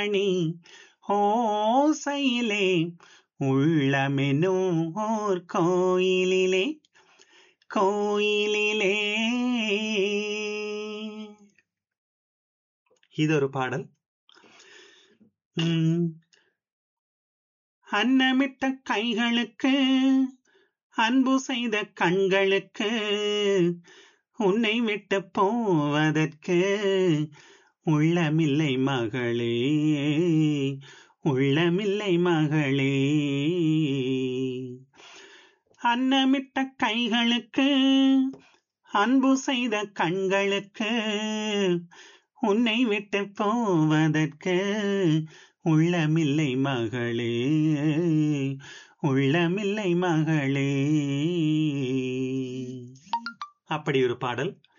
மணி ஓசையிலே உள்ளமெனும் ஓர் கோயிலிலே கோயிலிலே இது ஒரு பாடல் உம், அன்னமிட்ட கைகளுக்கு அன்பு செய்த கண்களுக்கு உன்னை விட்டு போவதற்கு உள்ளமில்லை மகளே உள்ளமில்லை மகளே அன்னமிட்ட கைகளுக்கு அன்பு செய்த கண்களுக்கு உன்னை விட்டு போவதற்கு உள்ளமில்லை மகளே உள்ளமில்லை மகளே அப்படி ஒரு பாடல்